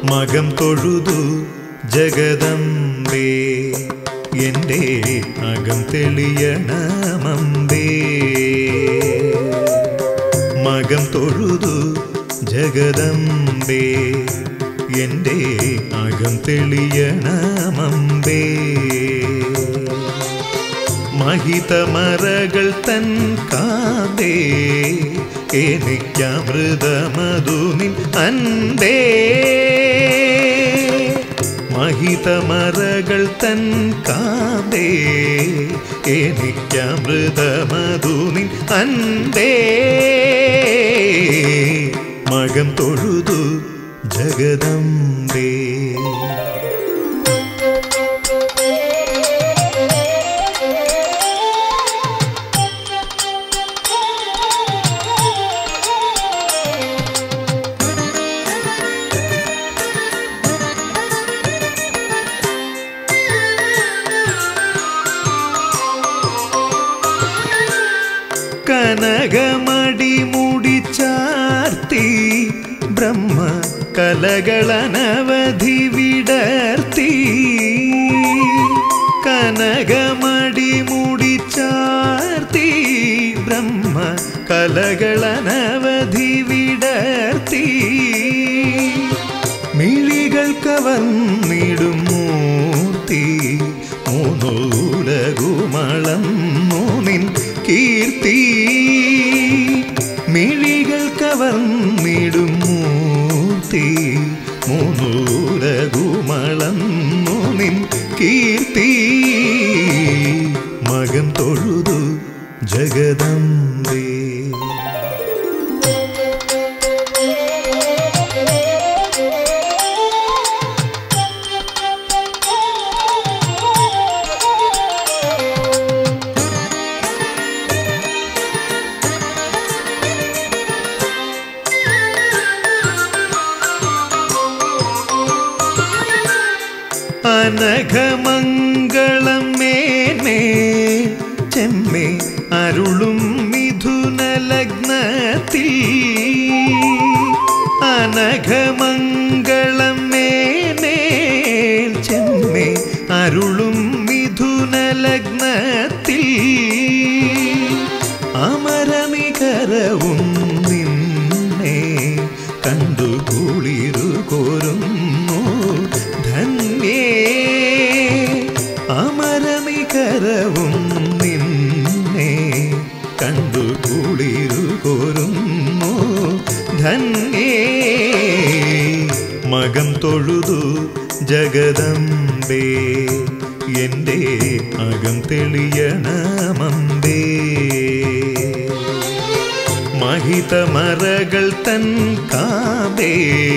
മകം തൊഴുതു ജഗദംബേ എൻ്റെ അകം തെളിയണമമ്പേ മകം തൊഴുതു ജഗദംബേ എൻ്റെ അകം തെളിയണമമ്പേ മഹിതമറകൾ തൻ കാതേ എനിക്കമൃതമധുനിൻ അൻപേ മഹിതമറകൾ തൻ കാതേ എനിക്കമൃതമധുനിൻ അൻപേ മകം തൊഴുതു ജഗദംബേ കനകമടി മുടിച്ചാർത്തി ബ്രഹ്മ കലകളനവധി വിടർത്തി കനകമടി മുടിച്ചാർത്തി ബ്രഹ്മ കലകളനവധി വിടർത്തി മിഴികൾ കവർന്നിടും മൂർത്തി മൂന്നൂലകുമളം മൂന്നിൻ കീർത്തി മിഴികൾ കവർന്നിടും മൂർത്തി മൂന്നൂലകുമളം മൂന്നിൻ കീർത്തി മകം തൊഴുതു ജഗദംബേ അനഘമംഗളം മേന്മേ ചെമ്മേ അരുളും മിഥുന ലഗ്നത്തിൽ അനഘമംഗളം മേന്മേ ചെമ്മേ അരുളും മിഥുന ലഗ്നത്തിൽ അമരനികരവും നിന്നെ കണ്ടു കുളിരു കോരുന്നു ധന്യേ അമരനികരവും നിന്നെ കണ്ടു കുളിരു കോരുന്നു ധന്യേ മകം തൊഴുതു ജഗദംബേ എൻ്റെ അകം തെളിയണമമ്പേ മഹിതമറകൾ തൻ കാതേ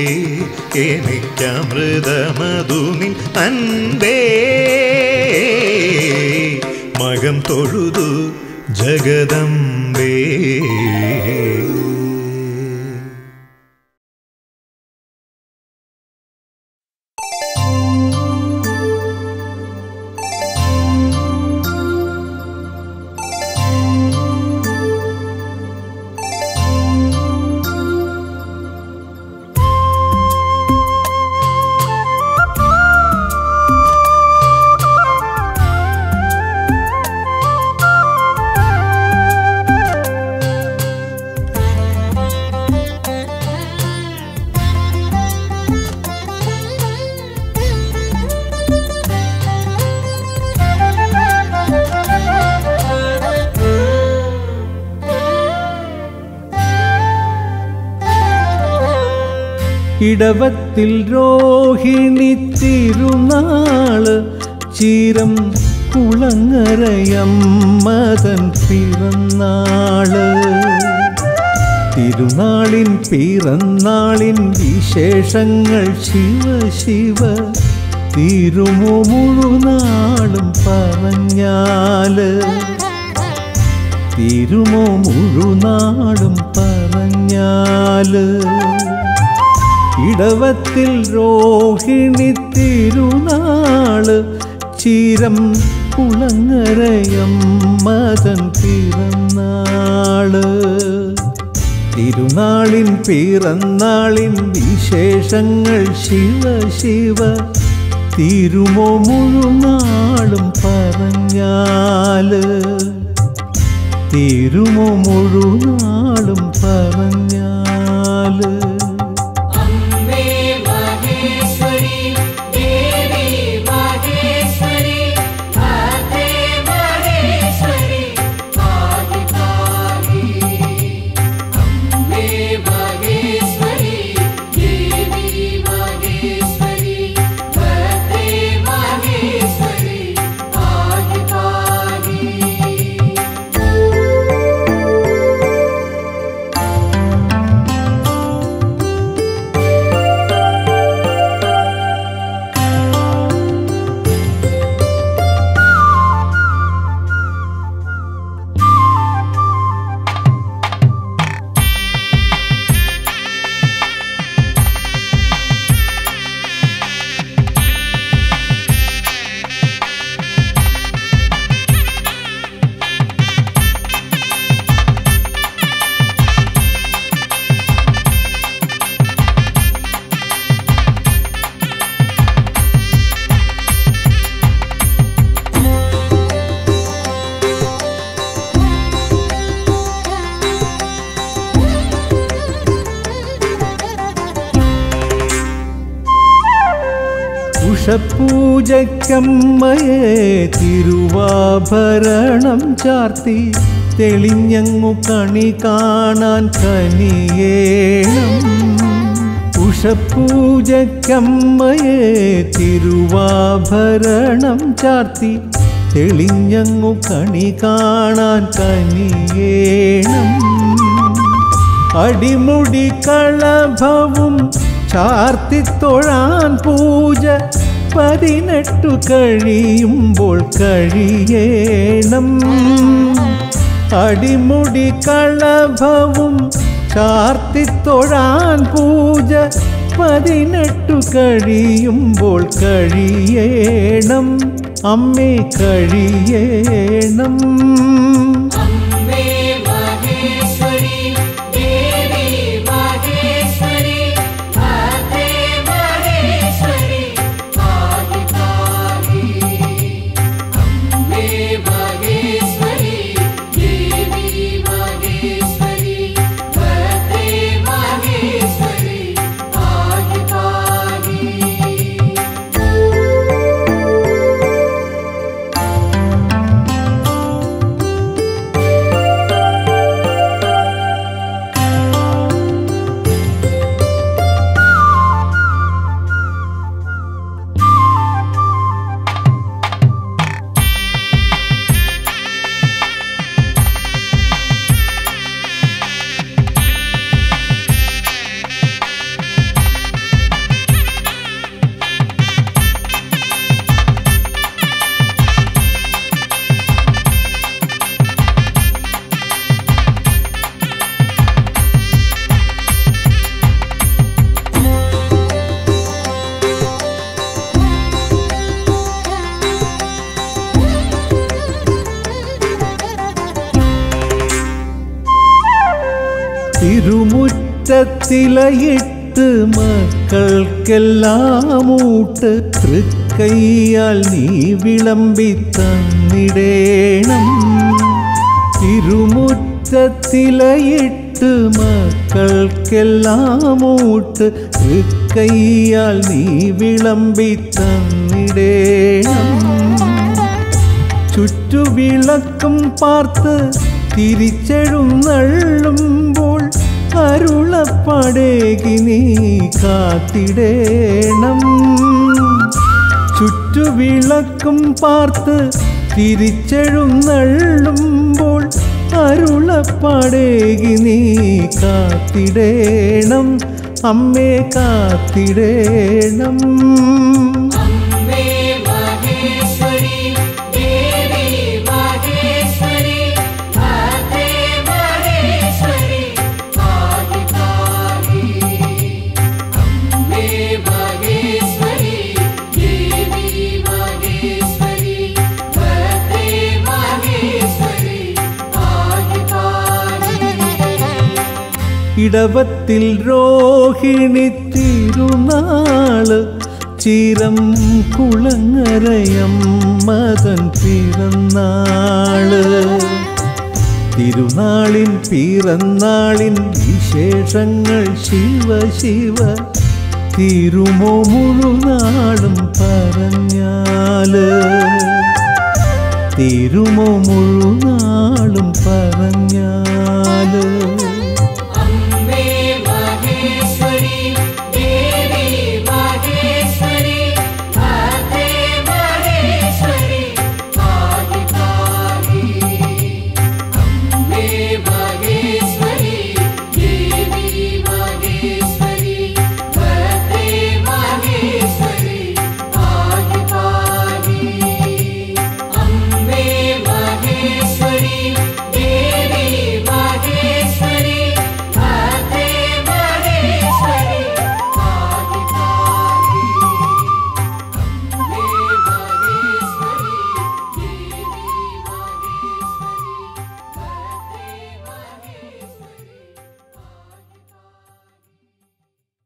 എനിക്കമൃതമധുനിൻ അൻപേ മകം തൊഴുതു ജഗദംബേ ഇടവത്തിൽ രോഹിണി തിരുനാള് ചീരം കുളങ്ങരയമ്മതൻ പിറന്നാള് തിരുനാളിൻ പിറന്നാളിൻ വിശേഷങ്ങൾ ശിവ ശിവ തീരുമോ മുഴുനാളും പറഞ്ഞാല് തീരുമോ മുഴുനാളും പറഞ്ഞാല് ഇടവത്തിൽ രോഹിണി തിരുനാള് ചീരം കുളങ്ങരയം മതൻ പിറന്നാള് തിരുനാളിൻ പിറന്നാളിൻ വിശേഷങ്ങൾ ശിവ ശിവ തിരുമോ മുഴുനാളും പറഞ്ഞാല് തിരുമോ മുഴുനാളും പറഞ്ഞാല് അമ്മേ മഹേശ്വരി ദേവി മഹേശ്വരി മാതേ മഹേശ്വരി ആദികാരി അമ്മേ മഹേശ്വരി ദേവി മഹേശ്വരി മാതേ മഹേശ്വരി ആദികാരി ഉഷപൂജക്കമ്മയെ തിരുവാഭരണം ചാർത്തി തെളിഞ്ഞങ്ങു കണി കാണാൻ കനിയേണം ഉഷപൂജക്കമ്മയെ തിരുവാഭരണം ചാർത്തി തെളിഞ്ഞങ്ങു കണി കാണാൻ കനിയേണം അടിമുടി കളഭവും ചാർത്തിത്തൊഴാൻ പൂജ പതിനെട്ടു കഴിയുമ്പോൾ കഴിയേണം അടിമുടി കളഭവും ചാർത്തിത്തൊഴാൻ പൂജ പതിനെട്ടു കഴിയുമ്പോൾ കഴിയേണം അമ്മേ കഴിയേണം അമ്മേ മഹേശ്വരി ദേവി മഹേശ്വരി മാതേ മഹേശ്വരി ആദികാരി അമ്മേ മഹേശ്വരി ദേവി മഹേശ്വരി മാതേ മഹേശ്വരി ആദികാരി തിരുമുറ്റത്തിലയിട്ട് മക്കൾക്കെല്ലാം ഊട്ട് തൃക്കൈയാൽ നീ വിളമ്പി തന്നിടേണം തിരുമുറ്റത്തിലയിട്ട് മക്കൾക്കെല്ലാം ഊട്ട് തൃക്കൈയാൽ നീ വിളമ്പി തന്നിടേണം ചുറ്റുവിളക്കും പാർത്ത് തിരിച്ചെഴുന്നള്ളുമ്പോൾ അരുളപ്പടേകി നീ കാത്തിടേണം ചുറ്റുവിളക്കും പാർത്ത് തിരിച്ചെഴുന്നള്ളുമ്പോൾ അരുളപ്പടേകി നീ കാത്തിടേണം അമ്മേ കാത്തിടേണം അമ്മേ മഹേശ്വരി ദേവി മഹേശ്വരി മാതേ മഹേശ്വരി ആദികാരി അമ്മേ മഹേശ്വരി ദേവി മഹേശ്വരി മാതേ മഹേശ്വരി ആദികാരി ഇടവത്തിൽ രോഹിണി തിരുനാള് ചിരം കുളങ്ങരയം മതൻ പിറന്നാള് തിരുനാളിൻ പിറന്നാളിൻ വിശേഷങ്ങൾ ശിവ ശിവ തിരുമോ മുഴുനാളും പറഞ്ഞാല് തിരുമോ മുഴുനാളും പറഞ്ഞാല് അമ്മേ മഹേശ്വരി ദേവി മഹേശ്വരി മാതേ മഹേശ്വരി ആദികാരി അമ്മേ മഹേശ്വരി ദേവി മഹേശ്വരി മാതേ മഹേശ്വരി ആദികാരി അമ്മേ മഹേശ്വരി ദേവി മഹേശ്വരി മാതേ മഹേശ്വരി ആദികാരി അമ്മേ മഹേശ്വരി ദേവി മഹേശ്വരി മാതേ മഹേശ്വരി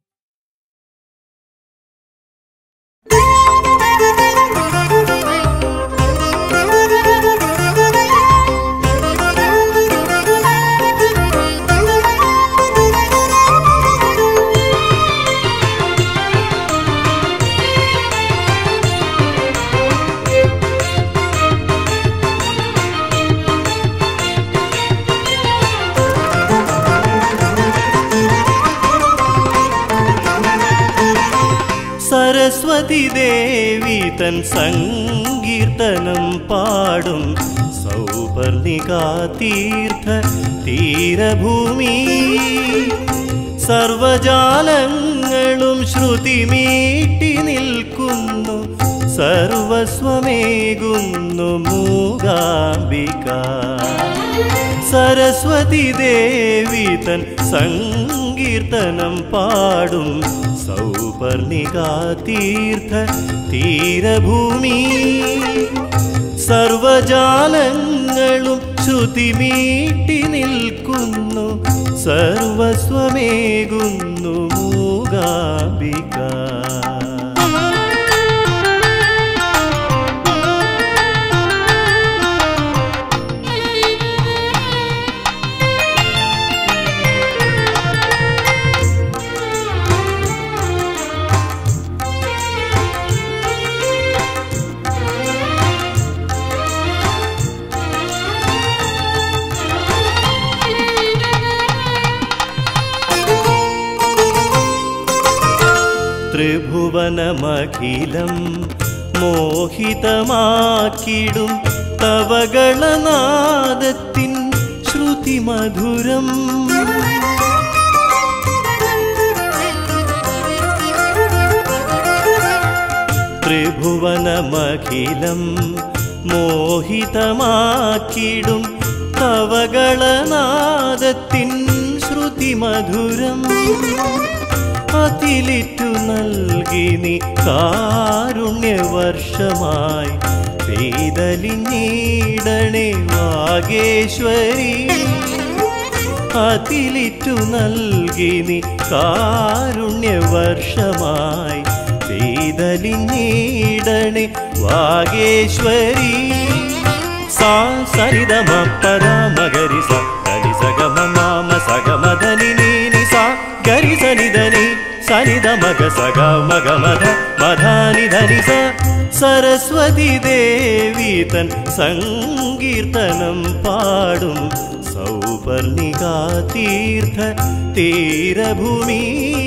സരസ്വതി ദേവി തൻ സങ്കീർത്തനം പാടും സൗപർണികാ തീർത്ഥ തീരഭൂമി സർവജാലങ്ങളും ശ്രുതിമീട്ടി നിൽക്കുന്നു സർവസ്വമേകുന്നു മൂകാംബിക സരസ്വതി ദേവി തൻ സങ്കീർത്തനം പാടും സൗപർണികാ തീർത്ഥ തീരഭൂമി സർവജാലങ്ങളും ശ്രുതിമീട്ടി നിൽക്കുന്നു സർവസ്വമേകുന്നു മൂകാംബിക ത്രിഭുവനമഖിലം മോഹിതമാക്കിടും തവകളനാദത്തിൻ ശ്രുതിമധുരം ത്രിഭുവനമഖിലം മോഹിതമാക്കിടും തവകളനാദത്തിൻ ശ്രുതിമധുരം അതിലിറ്റു നൽകി നീ കാരുണ്യവർഷമായി പെയ്തലിഞ്ഞീടണേ വാഗേശ്വരി അതിലിറ്റു നൽകി നീ കാരുണ്യവർഷമായി പെയ്തലിഞ്ഞീടണേ വാഗേശ്വരി സാ സരിതമ പരാമഗരി സ ധനി സഗമ മാമ സഗമധനി നീനി സ ഗരി സനിധനി സനിധ മഗ സഗ മഗ മധ മധാനി ധനി സ സരസ്വതി ദേവി തൻ സങ്കീർത്തനം പാടും സൗപർണികാ തീർത്ഥ തീരഭൂമി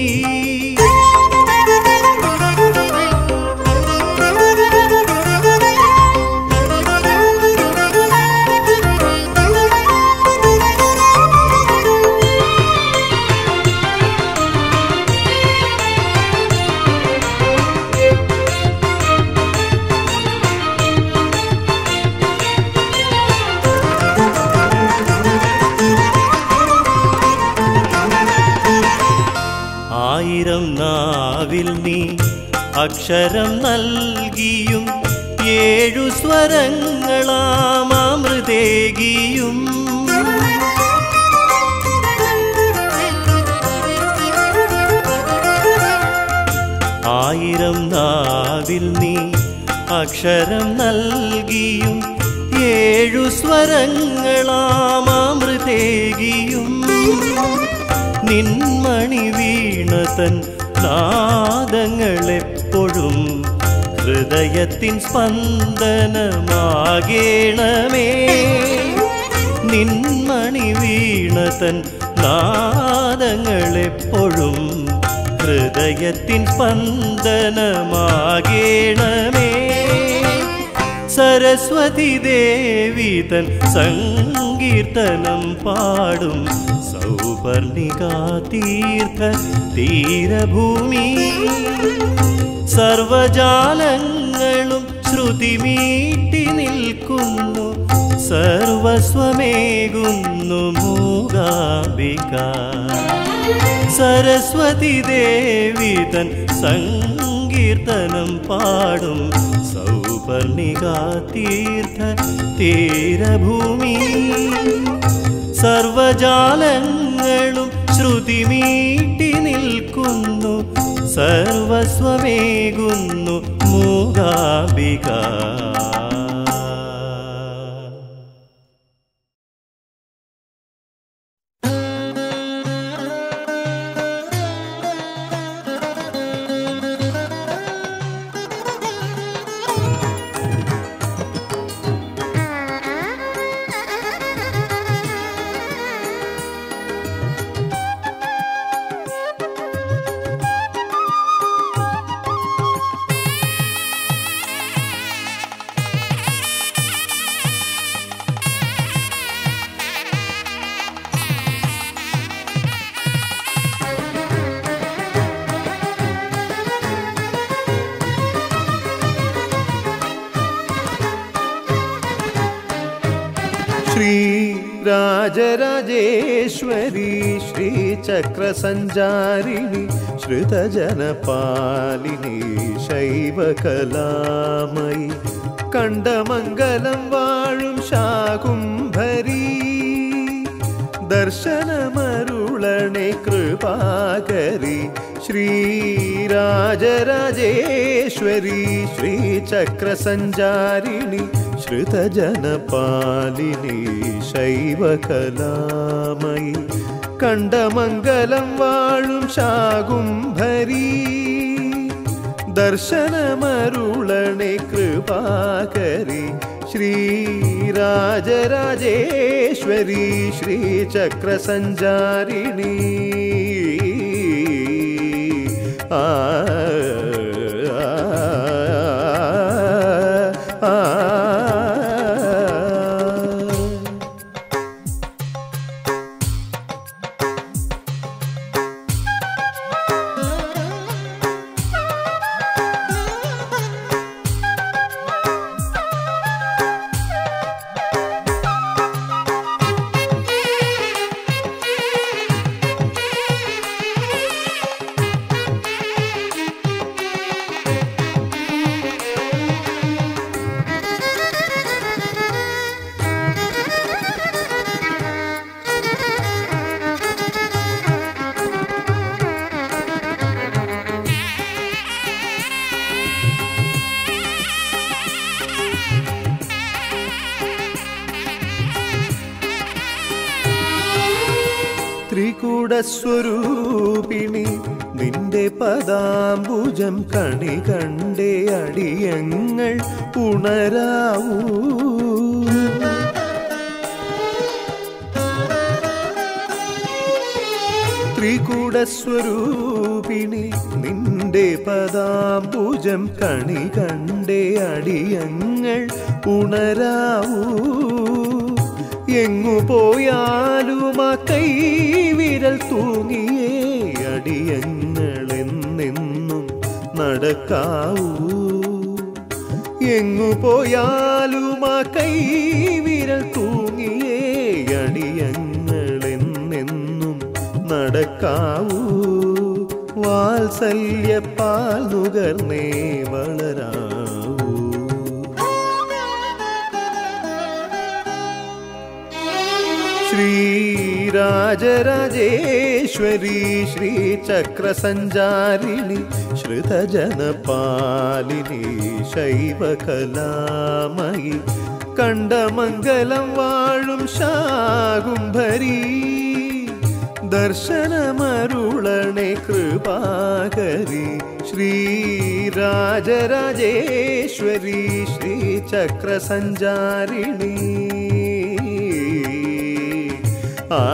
ആയിരം നാവിൽ നീ അക്ഷരം നൽകിയും ഏഴു സ്വരങ്ങളാമൃതേകിയും ആയിരം നാവിൽ നീ അക്ഷരം നൽകിയും ഏഴു സ്വരങ്ങളാമൃതേകിയും നിന്മണി വീണതൻ നാദങ്ങളെപ്പോഴും ഹൃദയത്തിൻ സ്പന്ദനമാകേണമേ നിന്മണി വീണതൻ നാദങ്ങളെപ്പോഴും ഹൃദയത്തിൻ സ്പന്ദനമാകേണമേ സരസ്വതി ദേവി തൻ സങ്കീർത്തനം പാടും സൗപർണികാ തീർത്ഥ തീരഭൂമി സർവജാലങ്ങളും ശ്രുതിമീട്ടി നിൽക്കുന്നു സർവസ്വമേകുന്നു മൂകാംബിക സരസ്വതി ദേവി തൻ സങ്കീർത്തനം പാടും സൗപർണികാ തീർത്ഥ തീരഭൂമി സർവജാലങ്ങളും ശ്രുതിമീട്ടി നിൽക്കുന്നു സർവസ്വമേകുന്നു മൂകാംബിക ശ്രീ രാജരാജേശ്വരി ശ്രീചക്രസഞ്ചാരിണി ശ്രുതജനപാലിനി ശൈവകലാമയി കണ്ടമംഗലം വാഴും ശാകുംഭരീ ദർശനമരുളണേ കൃപാകരി ശ്രീരാജരാജേശ്വരി ശ്രീചക്രസഞ്ചാരിണി ശ്രുതജനപാലിനി ശൈവകലാമയി കണ്ടമംഗലം വാഴും ശാകുംഭരീ ദർശനമരുളണേ കൃപാകരി ശ്രീരാജരാജേശ്വരി ശ്രീചക്രസഞ്ചാരിണി ആ ആ, ആ, ആ. ത്രികൂടസ്വരൂപിണി നിന്റെ പദാംബുജം കണി കണ്ടേ അടിയങ്ങൾ ഉണരാവൂ ത്രികൂടസ്വരൂപിണി നിന്റെ പദാംബുജം കണി കണ്ടേ അടിയങ്ങൾ ഉണരാവൂ എങ്ങു പോയാലും ആ കൈവിരൽ തൂങ്ങിയേ അടിയങ്ങൾ എന്നെന്നും നടക്കാവൂ എങ്ങു പോയാലും ആ കൈവിരൽ തൂങ്ങിയേ അടിയങ്ങൾ എന്നെന്നും നടക്കാവൂ വാത്സല്യപ്പാൽ നുകർന്നേ വളരാവൂ ശ്രീരാജരാജേശ്വരി ശ്രീചക്രസഞ്ചാരിണി ശ്രുതജനപാലിനി ശൈവകലാമയി കണ്ടമംഗലം വാഴും ശാകുംഭരീ ദർശനമരുളണേ കൃപാകരി ശ്രീരാജരാജേശ്വരി ശ്രീചക്രസഞ്ചാരിണി ആ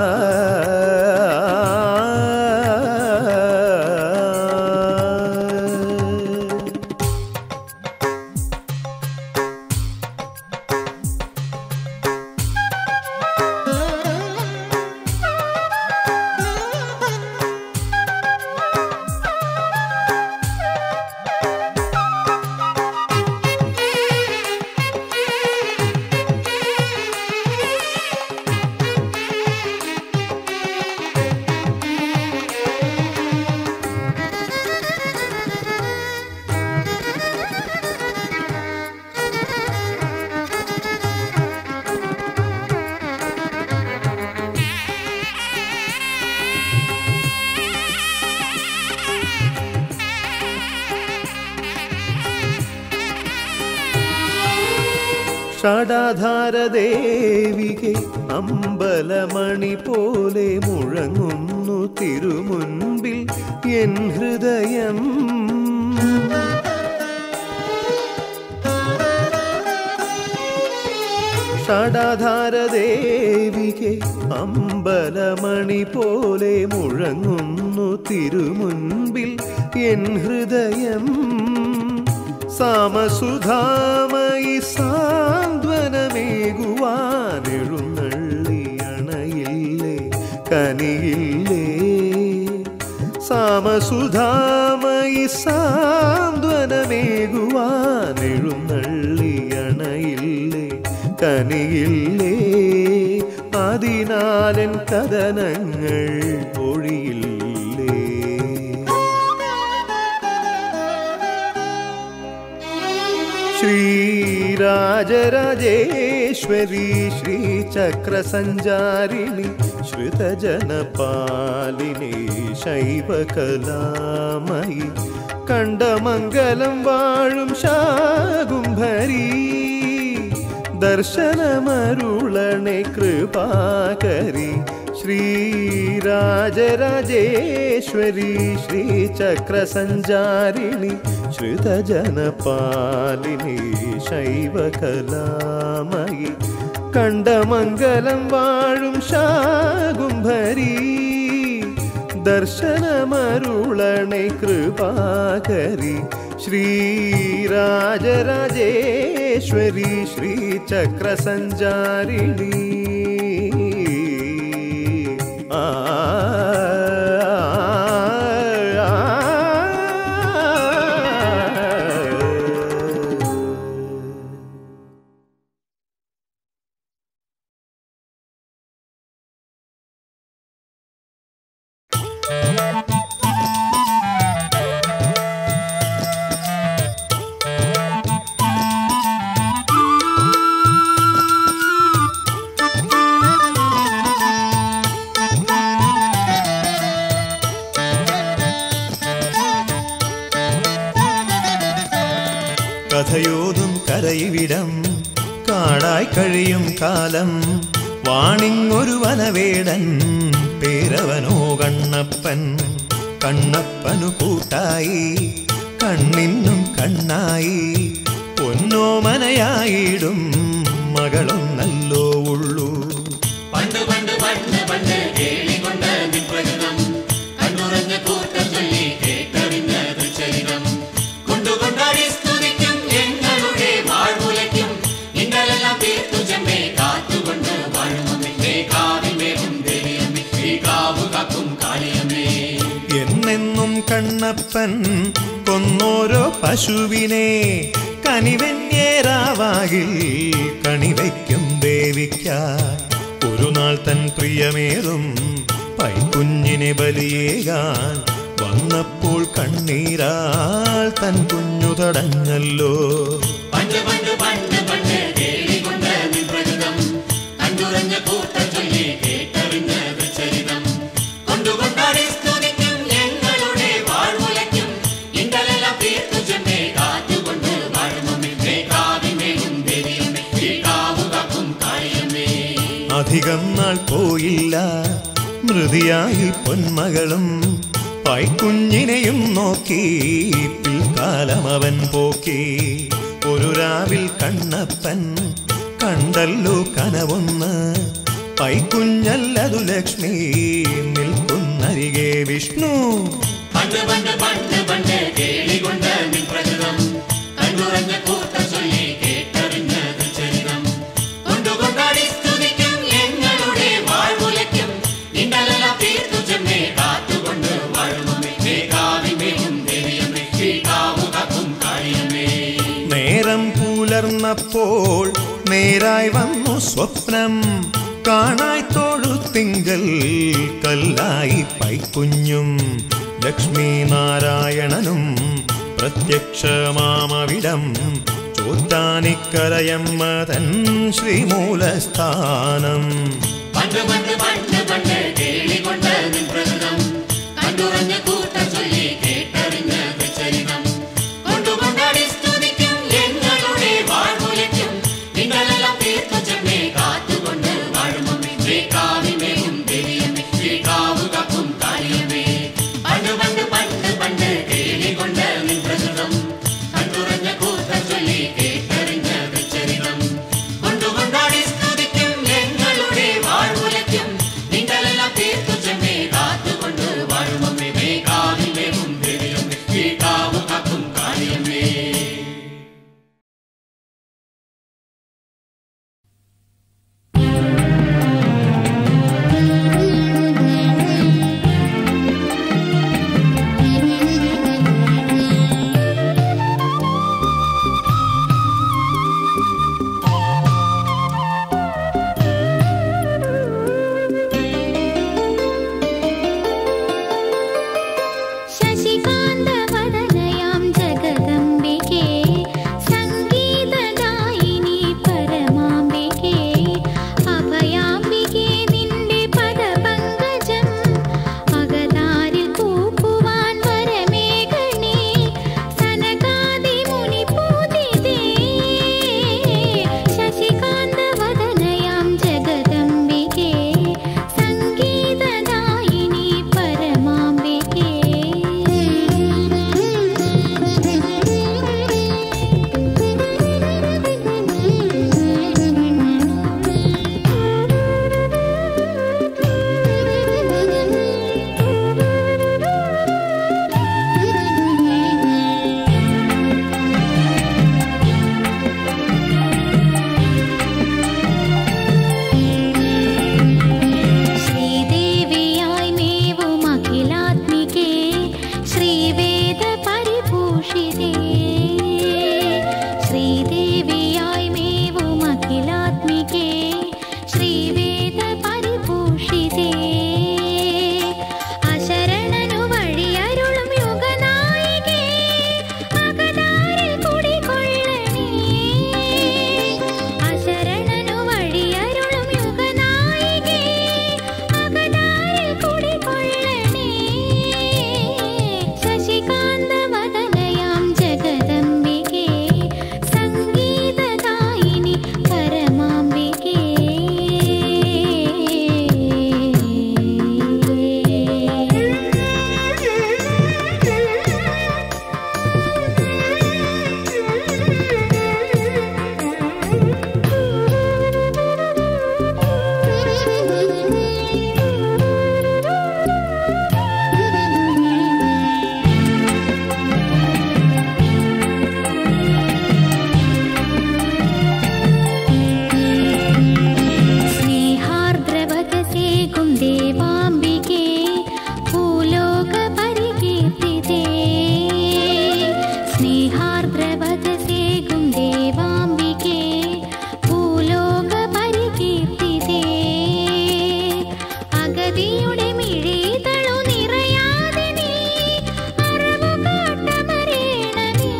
ഷടാധാരദേവികെ അമ്പലമണി പോലെ മുഴങ്ങുന്നു തിരുമുൻപിൽ എൻ ഹൃദയം ഷടാധാരദേവികെ അമ്പലമണി പോലെ മുഴങ്ങുന്നു തിരുമുൻപിൽ എൻ ഹൃദയം സാമസുധാമയി സാന്ത്വനമേകുവാനെഴുന്നള്ളി അണയില്ലേ കനിയില്ലേ സാമസുധാമയി സാന്ത്വനമേകുവാനെഴുന്നള്ളി അണയില്ലേ കനിയില്ലേ അതിനാലൻ കഥനങ്ങൾ ഒഴിയില്ലേ ശ്രീരാജരാജേശ്വരി ശ്രീചക്രസഞ്ചാരിണി ശ്രുതജനപാലിനി ശൈവകലാമയി കണ്ടമംഗലം വാഴും ശാകുംഭരീ ദർശനമരുളണേ കൃപാകരി ശ്രീരാജരാജേശ്വരി ശ്രീചക്രസഞ്ചാരിണി ശ്രുതജനപാലിനി ശൈവകലാമയി കണ്ടമംഗലം വാഴും ശാകുംഭരീ ദർശനമരുളണേ കൃപാകരി ശ്രീരാജരാജേശ്വരി ശ്രീചക്രസഞ്ചാരിണി ആ കഥയോതും കരയിവിടം കാടായി കഴിയും കാലം വാണിങ്ങൊരു വനവേടൻ പേരവനോ കണ്ണപ്പൻ കണ്ണപ്പനു കൂട്ടായി കണ്ണിന്നും കണ്ണായി പൊന്നോമനയായിടും മകളൊന്നല്ലോ ഉള്ളൂ പണ്ട് പണ്ട് പണ്ട് പണ്ട് കേളികൊണ്ട് നിൻപ്രകൃതം കണ്ണുറഞ്ഞ കൂട്ടം ചൊല്ലി കേട്ടറിഞ്ഞ ദുച്ചരിതം കൊണ്ടുകൊണ്ടാടി സ്തുതിക്കും ഞങ്ങളുടെ വാഴ്മുലയ്ക്കും നിങ്ങളെല്ലാം തീർത്തു ചെമ്മേ കാത്തുകൊണ്ട് വാഴുമമ്മേ കാവിമേറും ദേവിയമ്മേ ഈ കാവു കാക്കും കാളിയമ്മേ എന്നെന്നും കണ്ണപ്പൻ കൊന്നോരോ പശുവിനെ കനിവന്യേരാവാകിൽ കണിവയ്ക്കും ദേവിക്കായി ഒരു നാൾ തൻ പ്രിയമേറും പൈക്കുഞ്ഞിനെ ബലിയേകാൻ വന്നപ്പോൾ കണ്ണീരാൾ തൻ കുഞ്ഞു തടഞ്ഞല്ലോ പണ്ട് പണ്ട് പണ്ട് പണ്ട് കേളികൊണ്ട് നിൻപ്രകൃതം കണ്ടുറഞ്ഞ കൂട്ടം ചൊല്ലി കേട്ടറിഞ്ഞ അധികം നാൾ പോയില്ല മൃതിയായി പൊന്മകളും പൈക്കുഞ്ഞിനെയും നോക്കി പിൽക്കാലം അവൻ പോക്കി ഒരു രാവിൽ കണ്ണപ്പൻ കണ്ടല്ലോ കനവൊന്ന് പൈക്കുഞ്ഞല്ലതു ലക്ഷ്മി നിൽക്കുന്നരികെ വിഷ്ണു പണ്ട് പണ്ട് പണ്ട് പണ്ട് കേളികൊണ്ട് നിൻ പ്രകൃതം കണ്ടുറഞ്ഞ കൂട്ടം ചൊല്ലി കേട്ടറിഞ്ഞത് ചരിതം കൊണ്ടുകൊണ്ടാടി സ്തുതിക്കും ഞങ്ങളുടെ വാഴ്വുലയ്ക്കും നിന്നലെല്ലാം തീർത്തു ചെമ്മേ കാത്തുകൊണ്ട് വാഴുമേ കാവിമേയും ദേവിയമ്മേ കാവു കാക്കും കാളിയമ്മേ നേരം പുലർന്നപ്പോൾ നേരായി വന്നു സ്വപ്നം കാണായി തൊഴുത്തിങ്കൽ കല്ലായി പൈക്കുഞ്ഞും ലക്ഷ്മി നാരായണനും പ്രത്യക്ഷമാമവിടം ചോറ്റാനിക്കരയമ്മതൻ ശ്രീമൂലസ്ഥാനം പണ്ട് പണ്ട് പണ്ട് പണ്ട് കേളികൊണ്ട് നിൻ പ്രകൃതം കണ്ടുറഞ്ഞ കൂട്ടം ചൊല്ലി കേട്ടറിഞ്ഞത് ചരിതം കൊണ്ടുകൊണ്ടാടി സ്തുതിക്കും ഞങ്ങളുടെ വാഴ്വുലയ്ക്കും നിങ്ങളെല്ലാം തീർത്തു ചെമ്മേ കാത്തുകൊണ്ട് വാഴുമമ്മേ കാവിമേയും ദേവിയമ്മേ കാവു കാക്കും കാളിയമ്മേ പണ്ട് പണ്ട് പണ്ട് പണ്ട് കേളികൊണ്ട് നിൻ പ്രകൃതം കണ്ടുറഞ്ഞ കൂട്ടം ചൊല്ലി കേട്ടറിഞ്ഞത് ചരിതം കൊണ്ടുകൊണ്ടാടി സ്തുതിക്കും ഞങ്ങളുടെ വാഴ്വുലയ്ക്കും നിങ്ങളെല്ലാം തീർത്തു ചെമ്മേ കാത്തുകൊണ്ട് വാഴുമമ്മേ കാവിമേയും ദേവിയമ്മേ കാവു കാക്കും കാളിയമ്മേ ശശികാന്തവദനയാം ജഗദംബികേ സംഗീതദായിനി പരമാംബികേ അഭയാംബികേ നിന്റെ പദപങ്കജം അകതാരിൽ കൂപ്പുവാൻ വരമേഘണേ സനകാദി മുനിപൂതിതേ ശശികാന്തവദനയാം ജഗദംബികേ സംഗീതദായിനി പരമാംബികേ ശ്രീദേവിയായി മേവും അഖിലാത്മികേ ശ്രീവേദ പരിഭൂഷിതേ ശ്രീദേവിയായി മേവും അഖിലാത്മികേ ശ്രീവേദ പരിഭൂഷിതേ അശരണനു വഴിയരുളും യുഗനായികേ അകതാരിൽ കുടികൊള്ളണേ അശരണനു വഴിയരുളും യുഗനായികേ അകതാരിൽ കുടികൊള്ളണേ ശശികാന്തവദനയാം ജഗദംബികേ സംഗീതദായിനി പരമാംബികേ സ്നേഹാർദ്രവതസേകും ദേവാംബികേ ഭൂലോകപരികീർത്തിതേ സ്നേഹാർദ്രവതസേകും ദേവാംബികേ ഭൂലോകപരികീർത്തിതേ അഗതിയുടെ മിഴിതളു നിറയാതെ നീ അറിവു കാട്ടമരേണമേ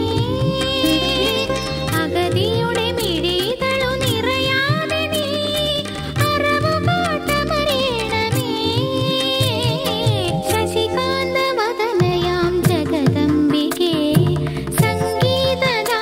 അഗതിയുടെ മിഴിതളു നിറയാതെ നീ അറിവു കാട്ടമരേണമേ ശശികാന്തവദനയാം ജഗദംബികേ സംഗീതദായിനി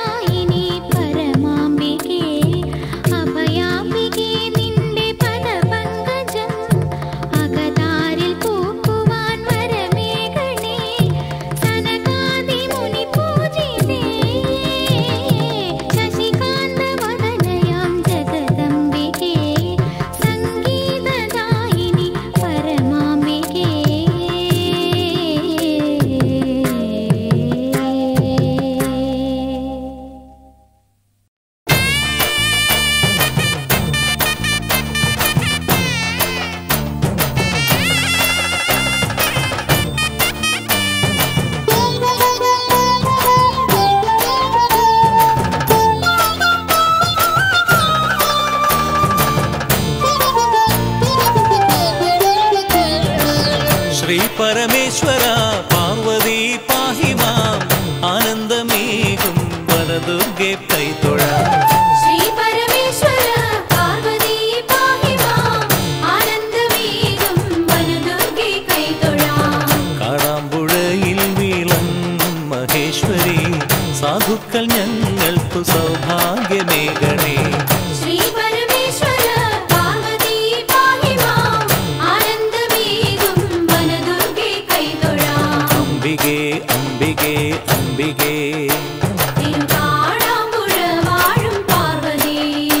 വരദുർഗെ കൈതൊഴാം ശ്രീ പരമേശ്വര പാർവതി പാഹി മാം ആനന്ദമേകും വനദുർഗെ കൈതൊഴാം കാടാമ്പുഴയിൽ വീളം മഹേശ്വരി സാധുക്കൾ ഞങ്ങൾക്കു സൗഭാഗ്യമേകണേ ശ്രീ പരമേശ്വര പാർവതി പാഹി മാം ആനന്ദമേകും വനദുർഗെ കൈതൊഴാം അംബികേ അംബികേ അംബികേ തിരുകാടാമ്പുഴ വാഴും പാർവതി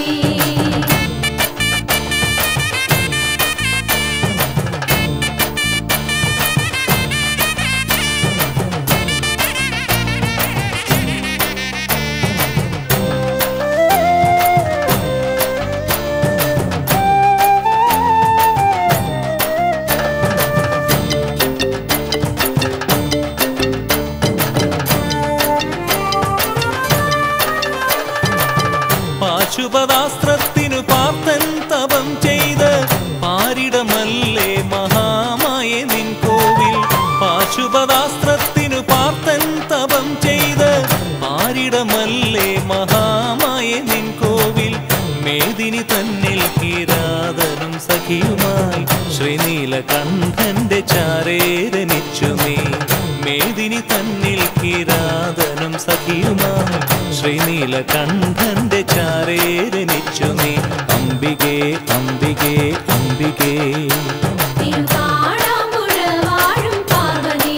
പാശുപതാസ്ത്രത്തിനു പാർത്തൻ തപം ചെയ്ത് പാരിടമല്ലേ മഹാമായ നിൻ കോവിൽ പാശുപതാസ്ത്രത്തിനു പാർത്തൻ തപം ചെയ്ത് പാരിടമല്ലേ മഹാമായ നിൻ കോവിൽ മേദിനി തന്നിൽ കിരാതനും സഖിയുമായി ശ്രീനീലകണ്ഠന്റെ ചാരേരനിച്ചു നീ മേദിനി തന്നിൽ കിരാതനും സഖിയുമായി ശ്രീനീലകണ്ഠന്റെ ചാരേരനിച്ചു നീ അംബികേ അംബികേ അംബികേ തിരുകാടാമ്പുഴ വാഴും പാർവതി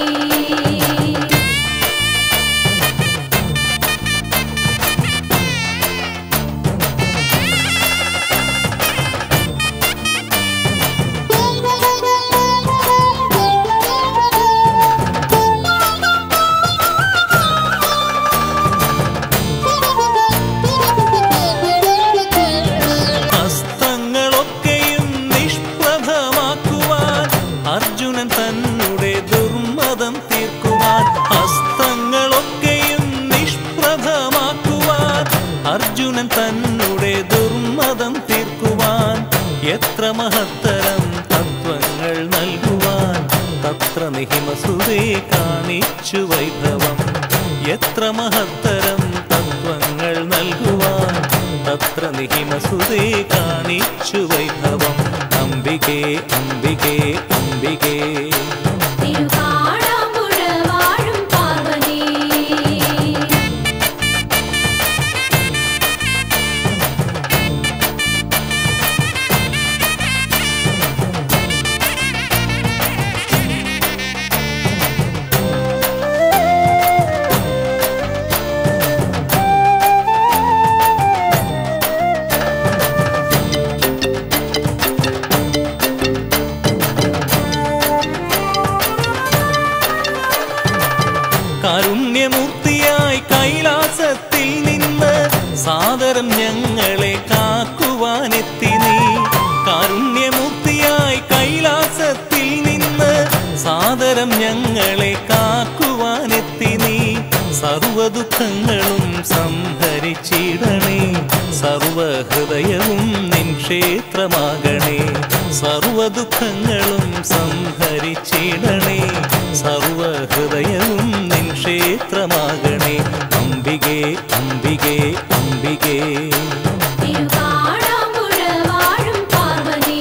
ഹസ്തങ്ങളൊക്കെയും നിഷ്പ്രഭമാക്കുവാൻ അർജുനൻ തന്നെ ദുർമതം തീർക്കുവാൻ ഹസ്തങ്ങളൊക്കെയും നിഷ്പ്രഭമാക്കുവാൻ അർജുനൻ തന്നെ ദുർമതം തീർക്കുവാൻ എത്ര മഹത്തരം തത്വങ്ങൾ നൽകുവാൻ തത്ര നിഹിമസുതേ കാണിച്ചു വൈഭവം എത്ര മഹത്തരം തത്വങ്ങൾ നൽകുവാൻ തത്ര നിഹിമസുതേ കാണിച്ചു വൈഭവം അംബികേ അംബികേ അംബികേ തിരുകാടാമ്പുഴ വാഴും പാർവതി കാരുണ്യമൂർത്തിയായി കൈലാസത്തിൽ നിന്ന് സാദരം ഞങ്ങളെ കാക്കുവാനെത്തി നീ കാരുണ്യമൂർത്തിയായി കൈലാസത്തിൽ നിന്ന് സാദരം ഞങ്ങളെ കാക്കുവാനെത്തി നീ സർവദുഃഖങ്ങളും സംഹരിച്ചിടണേ സർവഹൃദയവും നിൻ ക്ഷേത്രമാകണേ സർവദുഃഖങ്ങളും സംഹരിച്ചിടണേ സർവഹൃദയവും നിൻ ക്ഷേത്രമാകണേ അംബികേ അംബികേ അംബികേ തിരുകാടാമ്പുഴ വാഴും പാർവതി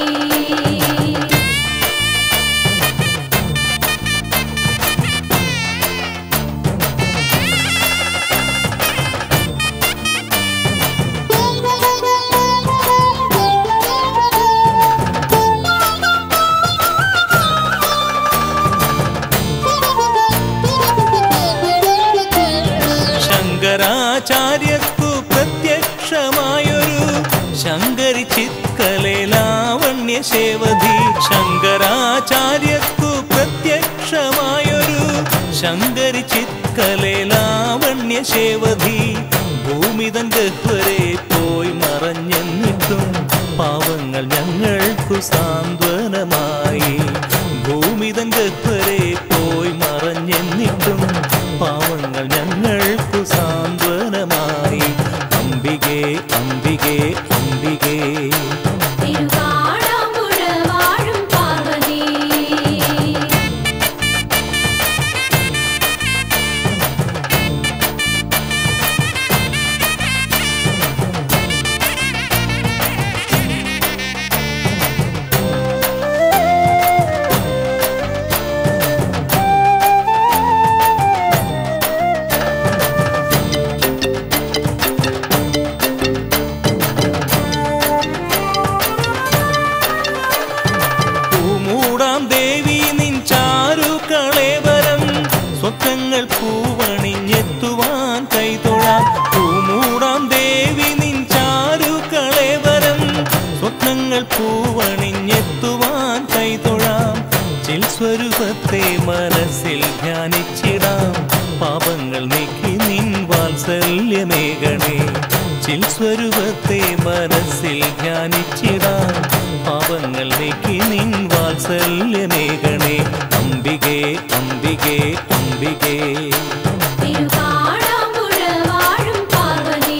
ശങ്കരാചാര്യർക്കു പ്രത്യക്ഷമായൊരു ശങ്കരി ചിത്കലെ ലാവണ്യ ശേവധി ശങ്കരാചാര്യർക്കു പ്രത്യക്ഷമായൊരു ശങ്കരി ചിത്കലെ ലാവണ്യ ശേവധി ഭൂമിതൻ ഗഹ്വരെ പോയി മറഞ്ഞെന്നിട്ടും പാവങ്ങൾ ഞങ്ങൾക്കു സാന്ത്വനമായി ഭൂമിതൻ ഗഹ്വരെ പോയി മറഞ്ഞെന്നിട്ടും പാവങ്ങൾ ഞങ്ങൾക്കു സാന്ത്വനമായി അംബികേ അംബികേ അംബികേ തിരുകാടാമ്പുഴ വാഴും പാർവതി നിൻ വാത്സല്യമേകണേ ചിൽ സ്വരൂപത്തെ മനസ്സിൽ ധ്യാനിച്ചിടാൻ പാപങ്ങൾ നീക്കി നിൻ വാത്സല്യമേകണേ അംബികേ അംബികേ അംബികേ തിരുകാടാമ്പുഴ വാഴും പാർവതി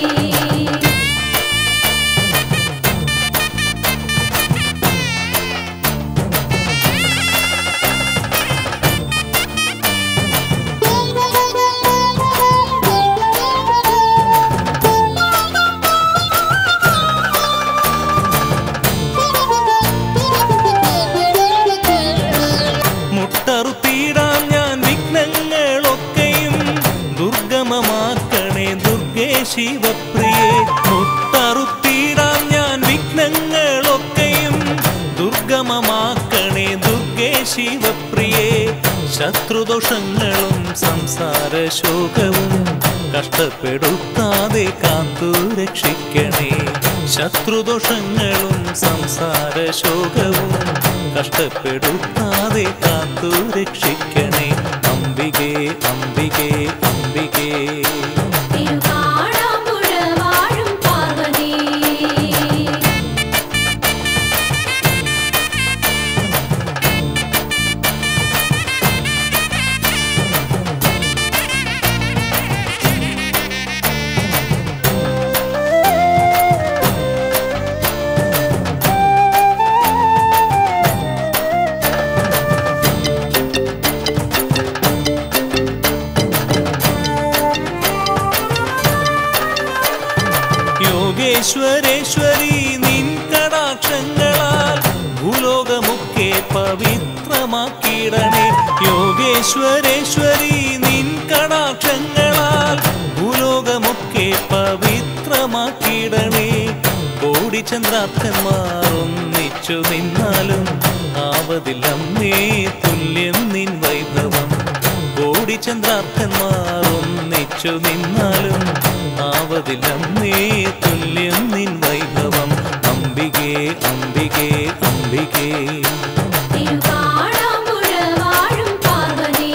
മുട്ടറുത്തിടാം ഞാൻ വിഘ്നങ്ങളൊക്കെയും ദുർഗമമാക്കണേ ദുർഗേ ശിവപ്രിയേ മുട്ടറുത്തിടാം ഞാൻ വിഘ്നങ്ങളൊക്കെയും ദുർഗമമാക്കണേ ദുർഗേ ശിവപ്രിയേ ശത്രുദോഷങ്ങളും സംസാര ശോകവും കഷ്ടപ്പെടുത്താതെ കാത്തു രക്ഷിക്കണേ ശത്രുദോഷങ്ങളും സംസാര ശോകവും കഷ്ടപ്പെടുത്താതെ കാത്തു രക്ഷിക്കണേ അംബികേ അംബികേ അംബികേ തിരുകാടാമ്പുഴ വാഴും പാർവതി യോഗേശ്വരേശ്വരി നിൻ കടാക്ഷങ്ങളാൽ ഭൂലോകമൊക്കെ പവിത്രമാക്കിയിടണേ യോഗേശ്വരേശ്വരി നിൻ കടാക്ഷങ്ങളാൽ ഭൂലോകമൊക്കെ പവിത്രമാക്കിയിടണേ കോടി ചന്ദ്രാർത്ഥന്മാർ ഒന്നിച്ചു നിന്നാലും ആവതില്ലമ്മേ തുല്യം നിൻ വൈഭവം കോടി ചന്ദ്രാർത്ഥന്മാർ ഒന്നിച്ചു നിന്നാലും ആവതില്ലമ്മേ തുല്യം നിൻ വൈഭവം അംബികേ അംബികേ അംബികേ തിരുകാടാമ്പുഴ വാഴും പാർവതി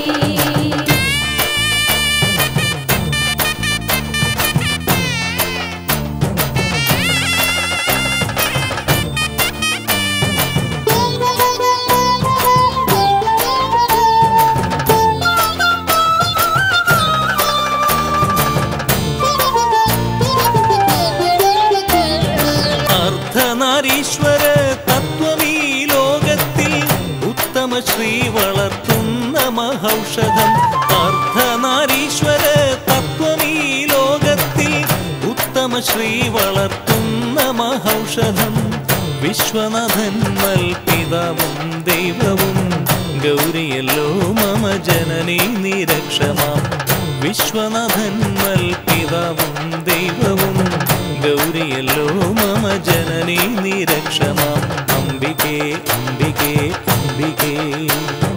അർദ്ധനാരീശ്വര തത്വമീ ലോകത്തിൽ ഉത്തമ ശ്രീ വളർത്തുന്ന മഹൗഷധം അർദ്ധനാരീശ്വര തത്വമീ ലോകത്തിൽ ഉത്തമ ശ്രീ വളർത്തുന്ന മഹൗഷധം വിശ്വനാഥൻ മൽപിതാവും ദൈവവും ഗൗരിയല്ലോ മമ ജനനി നിരക്ഷമാം വിശ്വനാഥൻ മൽപിതാവും ദൈവവും ഗൗരിയല്ലോ മമ ജനനി നിരക്ഷമാം അംബികേ അംബികേ അംബികേ